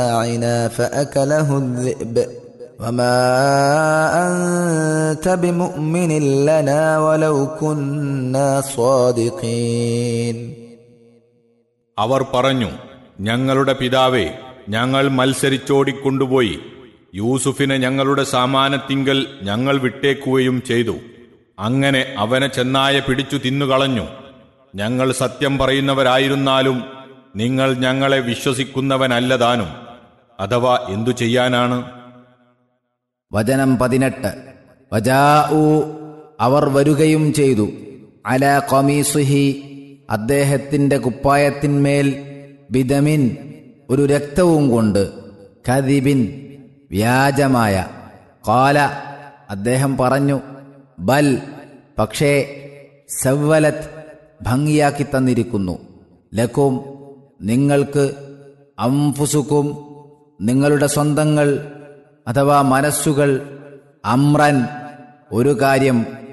متاعنا فأكله الذئب وما أنت بمؤمن لنا ولو كنا صادقين അവർ പറഞ്ഞു ഞങ്ങളുടെ പിതാവേ ഞങ്ങൾ മത്സരിച്ചോടിക്കൊണ്ടുപോയി യൂസുഫിനെ ഞങ്ങളുടെ സാമാനത്തിങ്കൽ ഞങ്ങൾ വിട്ടേക്കുകയും ചെയ്തു അങ്ങനെ അവനെ ചെന്നായ പിടിച്ചു തിന്നുകളഞ്ഞു ഞങ്ങൾ സത്യം പറയുന്നവരായിരുന്നാലും നിങ്ങൾ ഞങ്ങളെ വിശ്വസിക്കുന്നവനല്ലതാനും അഥവാ എന്തു ചെയ്യാനാണ് വചനം പതിനെട്ട് വജാഊ അവർ വരുകയും ചെയ്തു അല കൊമീസുഹി അദ്ദേഹത്തിന്റെ കുപ്പായത്തിന്മേൽ ബിദമിൻ ഒരു രക്തവും കൊണ്ട് ഖദിബിൻ വ്യാജമായ കാല അദ്ദേഹം പറഞ്ഞു ബൽ പക്ഷേ സവ്വലത്ത് ഭംഗിയാക്കി തന്നിരിക്കുന്നു ലക്കും നിങ്ങൾക്ക് അംഫുസുക്കും നിങ്ങളുടെ സ്വന്തങ്ങൾ അഥവാ മനസ്സുകൾ അമ്രൻ ഒരു കാര്യം